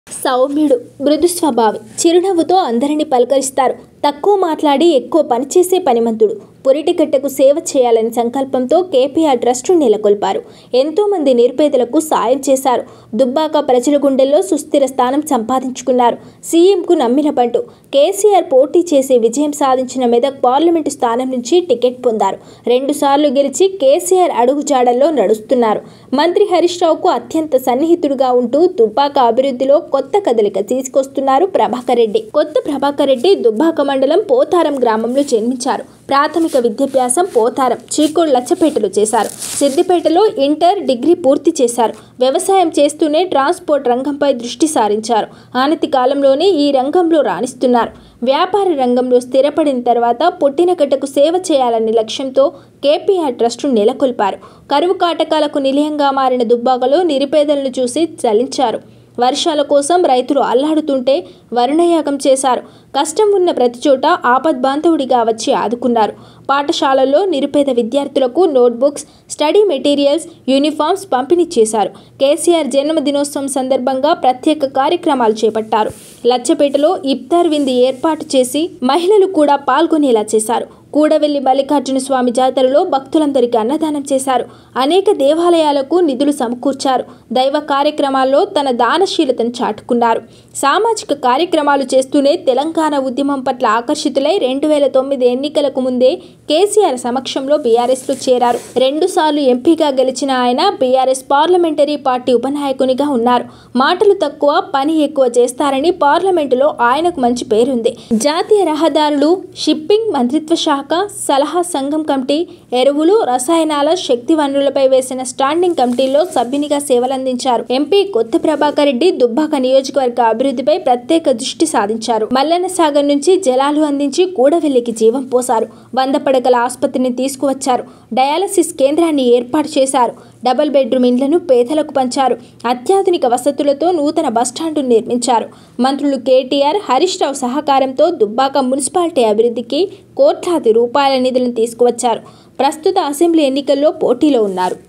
సౌమ్యుడు మృదు స్వభావి చిరునవ్వుతో అందరినీ పలకరిస్తారు తక్కువ మాట్లాడి ఎక్కువ పనిచేసే పనిమంతుడు పురిటికట్టకు సేవ చేయాలనే సంకల్పంతో కేపీఆర్ ట్రస్టు నెలకొల్పారు ఎంతోమంది నిరుపేదలకు సాయం చేశారు దుబ్బాక ప్రజల గుండెల్లో సుస్థిర స్థానం సంపాదించుకున్నారు సీఎంకు నమ్మిన పంటు కేసీఆర్ పోటీ చేసి విజయం సాధించిన మెదక్ పార్లమెంటు స్థానం నుంచి టికెట్ పొందారు రెండుసార్లు గెలిచి కేసీఆర్ అడుగుజాడల్లో నడుస్తున్నారు మంత్రి హరీష్ రావుకు అత్యంత సన్నిహితుడుగా ఉంటూ దుబ్బాక అభివృద్ధిలో కొత్త కదలిక తీసుకొస్తున్నారు ప్రభాకర్ రెడ్డి కొత్త ప్రభాకర్ రెడ్డి దుబ్బాక మండలం పోతారం గ్రామంలో జన్మించారు ప్రాథమిక విద్యాభ్యాసం పోతారం చీకోడు లచ్చపేటలో చేశారు సిద్దిపేటలో ఇంటర్ డిగ్రీ పూర్తి చేశారు వ్యవసాయం చేస్తూనే ట్రాన్స్పోర్ట్ రంగంపై దృష్టి సారించారు ఆనతి కాలంలోనే ఈ రంగంలో రాణిస్తున్నారు వ్యాపార రంగంలో స్థిరపడిన తర్వాత పుట్టిన గడ్డకు సేవ చేయాలనే లక్ష్యంతో కేపీఆర్ ట్రస్టు నెలకొల్పారు కరువు కాటకాలకు నిలయంగా మారిన దుబ్బాకలో నిరుపేదలను చూసి చలించారు వర్షాల కోసం రైతులు అల్లాడుతుంటే వరుణయాగం చేశారు కష్టం ఉన్న ప్రతి చోట ఆపద్బాంధవుడిగా వచ్చి ఆదుకున్నారు పాఠశాలల్లో నిరుపేద విద్యార్థులకు నోట్బుక్స్ స్టడీ మెటీరియల్స్ యూనిఫామ్స్ పంపిణీ చేశారు కేసీఆర్ జన్మదినోత్సవం సందర్భంగా ప్రత్యేక కార్యక్రమాలు చేపట్టారు లచ్చపేటలో ఇఫ్తార్ విందు ఏర్పాటు చేసి మహిళలు కూడా పాల్గొనేలా చేశారు కూడవెల్లి మల్లికార్జున స్వామి జాతరలో భక్తులందరికీ అన్నదానం చేశారు అనేక దేవాలయాలకు నిధులు సమకూర్చారు దైవ కార్యక్రమాల్లో తన దానశీలతను చాటుకున్నారు సామాజిక కార్యక్రమాలు చేస్తూనే తెలంగాణ ఉద్యమం పట్ల ఆకర్షితులై రెండు వేల తొమ్మిది ఎన్నికలకు ముందే కేసీఆర్ సమక్షంలో బీఆర్ఎస్లో చేరారు రెండుసార్లు ఎంపీగా గెలిచిన ఆయన బీఆర్ఎస్ పార్లమెంటరీ పార్టీ ఉపనాయకునిగా ఉన్నారు మాటలు తక్కువ పని ఎక్కువ చేస్తారని పార్లమెంటులో ఆయనకు మంచి పేరుంది జాతీయ రహదారులు షిప్పింగ్ మంత్రిత్వ శాఖ సలహా సంఘం కమిటీ ఎరువులు రసాయనాల శక్తి వనరులపై వేసిన స్టాండింగ్ కమిటీలో సభ్యునిగా సేవలందించారు ఎంపీ కొత్త ప్రభాకర్ రెడ్డి దుబ్బాక నియోజకవర్గ అభివృద్ధిపై ప్రత్యేక దృష్టి సాధించారు మల్లన్న సాగర్ నుంచి జలాలు అందించి కూడవెల్లికి జీవం పోశారు వంద పడకల ఆసుపత్రిని తీసుకువచ్చారు డయాలసిస్ కేంద్రాన్ని ఏర్పాటు చేశారు డబుల్ బెడ్రూమ్ ఇండ్లను పేదలకు పంచారు అత్యాధునిక వసతులతో నూతన బస్టాండు నిర్మించారు మంత్రులు కేటీఆర్ హరీష్ రావు సహకారంతో దుబ్బాక మున్సిపాలిటీ అభివృద్ధికి కోట్లాది రూపాయల నిధులను తీసుకువచ్చారు ప్రస్తుత అసెంబ్లీ ఎన్నికల్లో పోటీలో ఉన్నారు